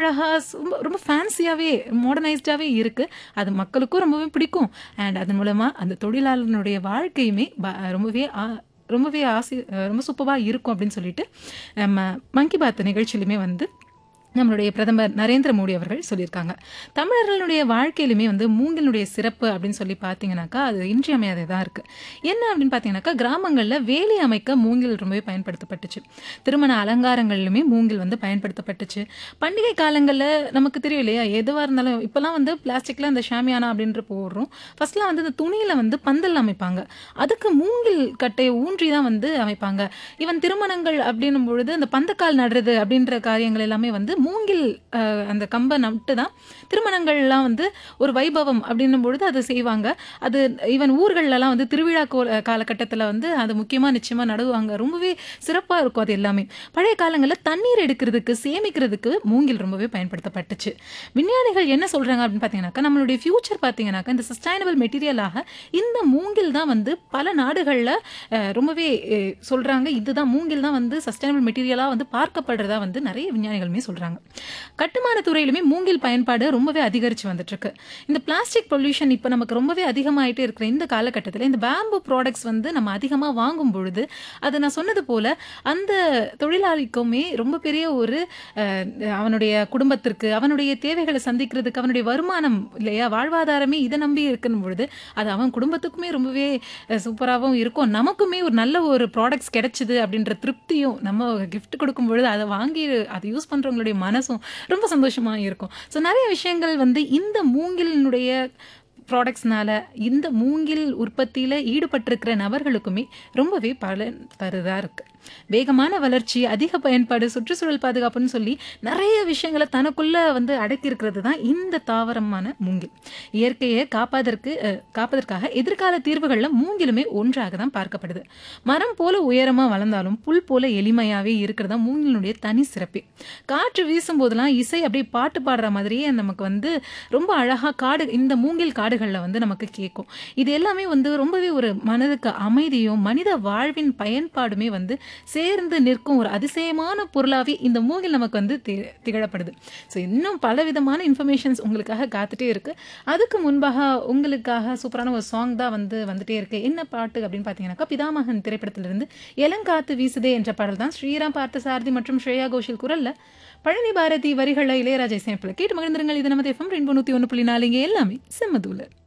அழகா ரொம்ப ரொம்ப ஃபேன்சியாவே மாடர்னைஸ்டாவே இருக்கு. அது மக்களுக்கும் ரொம்பவே பிடிக்கும். அண்ட் அதன் மூலமா அந்த தொழிலாளனுடைய வாழ்க்கையுமே ப ரொம்பவே ஆ ரொம்பவே ஆசி ரொம்ப சூப்பர்வா இருக்கும் அப்படின்னு சொல்லிட்டு, நம்ம மன் கி பாத் நிகழ்ச்சியிலுமே வந்து நம்மளுடைய பிரதமர் நரேந்திர மோடி அவர்கள் சொல்லியிருக்காங்க. தமிழர்களுடைய வாழ்க்கையிலுமே வந்து மூங்கிலினுடைய சிறப்பு அப்படின்னு சொல்லி பார்த்தீங்கன்னாக்கா, அது இன்றியமையாததா இருக்கு. என்ன அப்படின்னு பார்த்தீங்கன்னாக்கா, கிராமங்கள்ல வேலி அமைக்க மூங்கில் ரொம்பவே பயன்படுத்தப்பட்டுச்சு. திருமண அலங்காரங்கள்லுமே மூங்கில் வந்து பயன்படுத்தப்பட்டுச்சு. பண்டிகை காலங்கள்ல நமக்கு தெரியும் இல்லையா? எதுவா இருந்தாலும் இப்பலாம் வந்து பிளாஸ்டிக்ல அந்த ஷாமியானா அப்படின்ற போடுறோம். ஃபர்ஸ்ட்லாம் வந்து இந்த துணியில வந்து பந்தல் அமைப்பாங்க. அதுக்கு மூங்கில் கட்டைய ஊன்றி தான் வந்து அமைப்பாங்க. ஈவன் திருமணங்கள் அப்படின்னும் பொழுது அந்த பந்தக்கால் நடுறது அப்படின்ற காரியங்கள் எல்லாமே வந்து மூங்கில் அ அந்த கம்ப நட்டு தான் திருமணங்கள்லாம் வந்து ஒரு வைபவம் அப்படின்னும் பொழுது அத செய்வாங்க. அது ஈவன் ஊர்கள்லலாம் வந்து திருவிழா கோல காலகட்டத்தில வந்து அது முக்கியமா நிச்சயமா நடுவாங்க. ரொம்பவே சிறப்பா இருக்கும் அது எல்லாமே. பழைய காலங்கள்ல தண்ணீர் எடுக்கிறதுக்கு, சேமிக்கிறதுக்கு மூங்கில் ரொம்பவே பயன்படுத்தப்பட்டுச்சு. விஞ்ஞானிகள் என்ன சொல்றாங்க அப்படின்னு பார்த்தீங்கன்னாக்கா, நம்மளுடைய ஃபியூச்சர் பார்த்தீங்கன்னாக்கா, இந்த சஸ்டைனபிள் மெட்டீரியலாக இந்த மூங்கில் தான் வந்து பல நாடுகள்ல அ ரொம்பவே எ சொல்றாங்க. இதுதான் மூங்கில் தான் வந்து சஸ்டைனபிள் மெட்டீரியலா வந்து பார்க்கப்படுறதா வந்து நெறைய விஞ்ஞானிகளுமே சொல்றாங்க. கட்டுமான துறையிலுமே மூங்கில் பயன்பாடு ரொம்பவே அதிகரிச்சு வந்துட்டுருக்கு. இந்த பிளாஸ்டிக் பொல்யூஷன் இப்ப நமக்கு ரொம்பவே அதிகமாயிட்டே இருக்கிற இந்த காலகட்டத்தில, இந்த பேம்பு ப்ராடக்ட்ஸ் வந்து நம்ம அதிகமா வாங்கும் பொழுது, அது நான் சொன்னது போல அந்த தொழிலாளிக்குமே ரொம்ப பெரிய ஒரு அ அவனுடைய குடும்பத்திற்கு, அவனுடைய தேவைகள சந்திக்கிறதுக்கு, அவனுடைய வருமானம் இல்லையா? வாழ்வாதாரமே இத நம்பி இருக்குன்னும் பொழுது, அது அவன் குடும்பத்துக்குமே ரொம்பவே அ சூப்பராவும் இருக்கும். நமக்குமே ஒரு நல்ல ஒரு ப்ராடக்ட்ஸ் கிடைச்சது அப்படின்ற திருப்தியும், நம்ம கிஃப்ட் குடுக்கும் பொழுது அத வாங்கி அத யூஸ் பண்றவங்களுடைய மனசும் ரொம்ப சந்தோஷமா இருக்கும். ஸோ நெறைய விஷயங்கள் வந்து இந்த மூங்கிலினுடைய ப்ராடக்ட்ஸ்னால, இந்த மூங்கில் உற்பத்தியில ஈடுபட்டிருக்கிற நபர்களுக்குமே ரொம்பவே பலன் தருதா இருக்கு. வேகமான வளர்ச்சி, அதிக பயன்பாடு, சுற்றுச்சூழல் பாதுகாப்புன்னு சொல்லி நெறைய விஷயங்கள தனக்குள்ள வந்து அடக்கியிருக்கிறது தான் இந்த தாவரமான மூங்கில். இயற்கைய காப்பதற்கு அ காப்பதற்காக எதிர்கால தீர்வுகள்ல மூங்கிலுமே ஒன்றாக தான் பார்க்கப்படுது. மரம் போல உயரமா வளர்ந்தாலும், புல் போல எளிமையாவே இருக்கிறது தான் மூங்கிலினுடைய தனி சிறப்பே. காற்று வீசும்போதெல்லாம் இசை அப்படியே பாட்டு பாடுற மாதிரியே நமக்கு வந்து ரொம்ப அழகா காடு இந்த மூங்கில் காடுகள்ல வந்து நமக்கு கேட்கும். இது எல்லாமே வந்து ரொம்பவே ஒரு மனதுக்கு அமைதியும், மனித வாழ்வின் பயன்பாடுமே வந்து சேர்ந்து நிற்கும் ஒரு அதிசயமான பொருளாவே இந்த மூங்கில் நமக்கு வந்து தி திகழப்படுது. ஸோ இன்னும் பலவிதமான இன்ஃபர்மேஷன்ஸ் உங்களுக்காக காத்துட்டே இருக்கு. அதுக்கு முன்பாக உங்களுக்காக சூப்பரான ஒரு சாங் தான் வந்து வந்துட்டே இருக்கு. என்ன பாட்டு அப்படின்னு பார்த்தீங்கன்னாக்கா, பிதாமகன் திரைப்படத்திலிருந்து "எலங்காத்து வீசுதே" என்ற பாடல் தான் ஸ்ரீராம் பார்த்தசாரதி மற்றும் ஸ்ரேயா கோஷல் குரல்ல, பழனி பாரதி வரிகள்ல இளையராஜா இசையமைப்புல கேட்டு மகிழ்ந்திருங்கள். இது நமது எஃப்எம் ரெயின்போ 101.4 இங்க எல்லாமே செம்ம தூள.